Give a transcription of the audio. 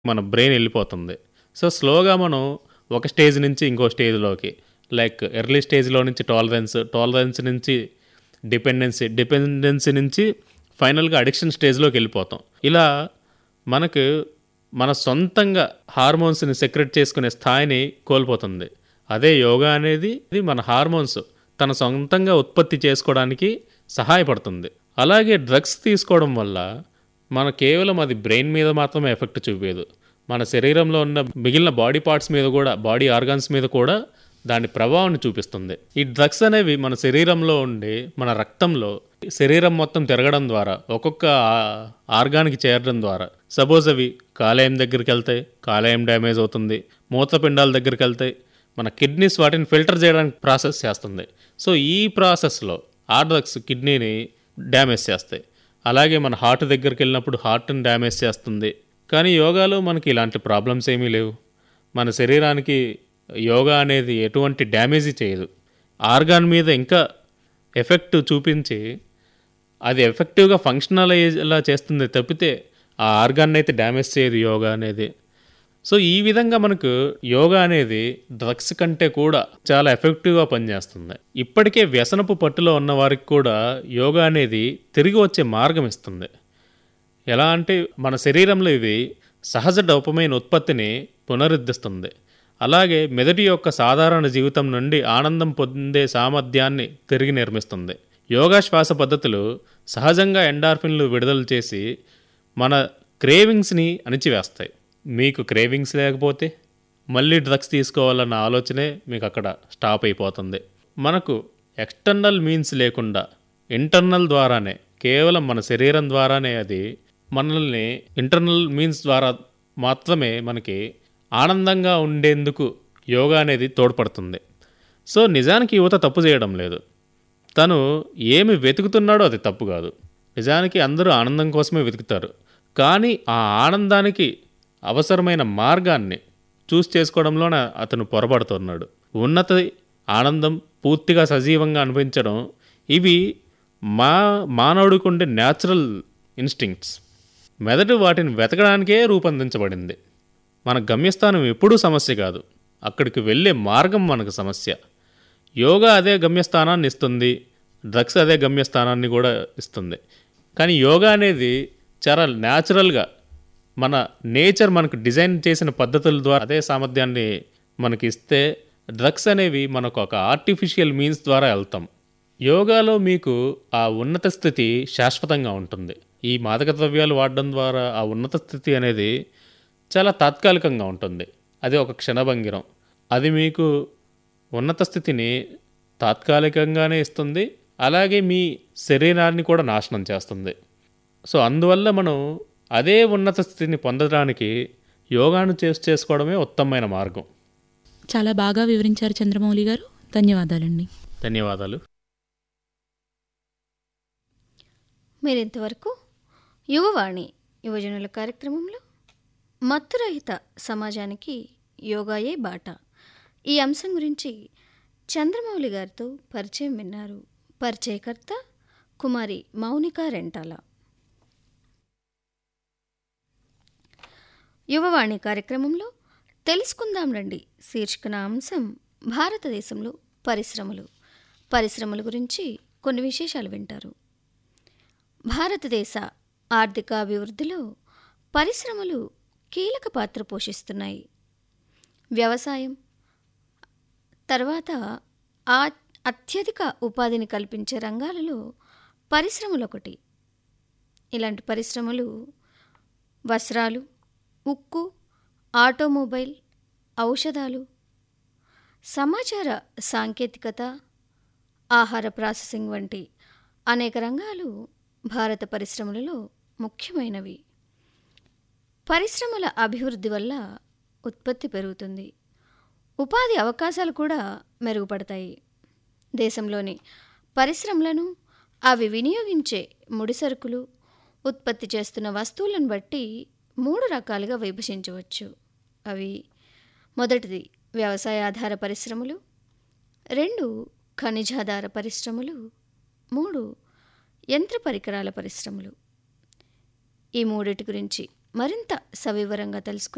మన బ్రెయిన్ వెళ్ళిపోతుంది సో స్లోగా మనం ఒక స్టేజ్ నుంచి ఇంకో స్టేజ్లోకి లైక్ ఎర్లీ స్టేజ్లో నుంచి టాలరెన్స్ టాలరెన్స్ నుంచి డిపెండెన్సీ డిపెండెన్సీ నుంచి ఫైనల్గా అడిక్షన్ స్టేజ్లోకి వెళ్ళిపోతాం ఇలా మనకు మన సొంతంగా హార్మోన్స్ని సెక్రెట్ చేసుకునే స్థాయిని కోల్పోతుంది అదే యోగా అనేది ఇది మన హార్మోన్స్ తన సొంతంగా ఉత్పత్తి చేసుకోవడానికి సహాయపడుతుంది అలాగే డ్రగ్స్ తీసుకోవడం వల్ల మన కేవలం అది బ్రెయిన్ మీద మాత్రమే ఎఫెక్ట్ చూపేదు మన శరీరంలో ఉన్న మిగిలిన బాడీ పార్ట్స్ మీద కూడా బాడీ ఆర్గాన్స్ మీద కూడా దాని ప్రభావాన్ని చూపిస్తుంది ఈ డ్రగ్స్ అనేవి మన శరీరంలో ఉండి మన రక్తంలో శరీరం మొత్తం తిరగడం ద్వారా ఒక్కొక్క ఆ- ఆర్గాన్కి చేరడం ద్వారా సపోజ్ అవి కాలేయం దగ్గరికి వెళ్తాయి కాలేయం డ్యామేజ్ అవుతుంది మూత్రపిండాల దగ్గరికి వెళ్తాయి మన కిడ్నీస్ వాటిని ఫిల్టర్ చేయడానికి ప్రాసెస్ చేస్తుంది సో ఈ ప్రాసెస్లో ఆ డ్రగ్స్ కిడ్నీని డ్యామేజ్ చేస్తాయి అలాగే మన హార్ట్ దగ్గరికి వెళ్ళినప్పుడు హార్ట్ని డ్యామేజ్ చేస్తుంది కానీ యోగాలో మనకి ఇలాంటి ప్రాబ్లమ్స్ ఏమీ లేవు మన శరీరానికి యోగా అనేది ఎటువంటి డ్యామేజ్ చేయదు ఆర్గాన్ మీద ఇంకా ఎఫెక్ట్ చూపించి అది ఎఫెక్టివ్గా ఫంక్షనల్ అయ్యేలా చేస్తుంది తప్పితే ఆ ఆర్గాన్ అయితే డ్యామేజ్ చేయదు యోగా అనేది సో ఈ విధంగా మనకు యోగా అనేది డ్రగ్స్ కంటే కూడా చాలా ఎఫెక్టివ్గా పనిచేస్తుంది ఇప్పటికే వ్యసనపు పట్టులో ఉన్న వారికి కూడా యోగా అనేది తిరిగి వచ్చే మార్గం ఇస్తుంది ఎలా అంటే మన శరీరంలో ఇది సహజ డోపమైన ఉత్పత్తిని పునరుద్ధరిస్తుంది అలాగే మెదడు యొక్క సాధారణ జీవితం నుండి ఆనందం పొందే సామర్థ్యాన్ని తిరిగి నిర్మిస్తుంది యోగా శ్వాస పద్ధతులు సహజంగా ఎండార్ఫిన్లు విడుదల చేసి మన క్రేవింగ్స్ని అణిచివేస్తాయి మీకు క్రేవింగ్స్ లేకపోతే మళ్ళీ డ్రగ్స్ తీసుకోవాలన్న ఆలోచనే మీకు అక్కడ స్టాప్ అయిపోతుంది మనకు ఎక్స్టర్నల్ మీన్స్ లేకుండా ఇంటర్నల్ ద్వారానే కేవలం మన శరీరం ద్వారానే అది మనల్ని ఇంటర్నల్ మీన్స్ ద్వారా మాత్రమే మనకి ఆనందంగా ఉండేందుకు యోగా అనేది తోడ్పడుతుంది సో నిజానికి యువత తప్పు చేయడం లేదు తను ఏమి వెతుకుతున్నాడో అది తప్పు కాదు నిజానికి అందరూ ఆనందం కోసమే వెతుకుతారు కానీ ఆ ఆనందానికి అవసరమైన మార్గాన్ని చూస్ చేసుకోవడంలోనే అతను పొరపడుతున్నాడు ఉన్నత ఆనందం పూర్తిగా సజీవంగా అనిపించడం ఇవి మా మానవుడికి ఉండే న్యాచురల్ ఇన్స్టింక్ట్స్ మెదడు వాటిని వెతకడానికే రూపొందించబడింది మన గమ్యస్థానం ఎప్పుడూ సమస్య కాదు అక్కడికి వెళ్ళే మార్గం మనకు సమస్య యోగా అదే గమ్యస్థానాన్ని ఇస్తుంది డ్రగ్స్ అదే గమ్యస్థానాన్ని కూడా ఇస్తుంది కానీ యోగా అనేది చాలా న్యాచురల్గా మన నేచర్ మనకు డిజైన్ చేసిన పద్ధతుల ద్వారా అదే సామర్థ్యాన్ని మనకి ఇస్తే డ్రగ్స్ అనేవి మనకు ఒక ఆర్టిఫిషియల్ మీన్స్ ద్వారా వెళ్తాం యోగాలో మీకు ఆ ఉన్నత స్థితి శాశ్వతంగా ఉంటుంది ఈ మాదక ద్రవ్యాలు వాడడం ద్వారా ఆ ఉన్నత స్థితి అనేది చాలా తాత్కాలికంగా ఉంటుంది అది ఒక క్షణభంగిరం అది మీకు ఉన్నత స్థితిని తాత్కాలికంగానే ఇస్తుంది అలాగే మీ శరీరాన్ని కూడా నాశనం చేస్తుంది సో అందువల్ల మనం అదే ఉన్నత స్థితిని పొందడానికి యోగాను చేసి చేసుకోవడమే ఉత్తమమైన మార్గం చాలా బాగా వివరించారు చంద్రమౌళి గారు ధన్యవాదాలండి ధన్యవాదాలు మీరింతవరకు యువవాణి యువజనుల కార్యక్రమంలో మత్తురహిత సమాజానికి యోగాయే బాట ఈ అంశం గురించి చంద్రమౌళి గారితో పరిచయం విన్నారు పరిచయకర్త కుమారి మౌనిక రెంటాల యువవాణి కార్యక్రమంలో తెలుసుకుందాం రండి శీర్షికన అంశం భారతదేశంలో పరిశ్రమలు పరిశ్రమల గురించి కొన్ని విశేషాలు వింటారు భారతదేశ ఆర్థిక అభివృద్ధిలో పరిశ్రమలు కీలక పాత్ర పోషిస్తున్నాయి వ్యవసాయం తర్వాత ఆ అత్యధిక ఉపాధిని కల్పించే రంగాలలో పరిశ్రమలు ఒకటి ఇలాంటి పరిశ్రమలు వస్త్రాలు ఉక్కు ఆటోమొబైల్ ఔషధాలు సమాచార సాంకేతికత ఆహార ప్రాసెసింగ్ వంటి అనేక రంగాలు భారత పరిశ్రమలలో ముఖ్యమైనవి పరిశ్రమల అభివృద్ధి వల్ల ఉత్పత్తి పెరుగుతుంది ఉపాధి అవకాశాలు కూడా మెరుగుపడతాయి దేశంలోని పరిశ్రమలను అవి వినియోగించే ముడిసరుకులు ఉత్పత్తి చేస్తున్న వస్తువులను బట్టి మూడు రకాలుగా విభజించవచ్చు అవి మొదటిది వ్యవసాయ ఆధార పరిశ్రమలు రెండు ఖనిజాధార పరిశ్రమలు మూడు యంత్ర పరికరాల పరిశ్రమలు ఈ మూడిటి గురించి మరింత సవివరంగా తెలుసుకుని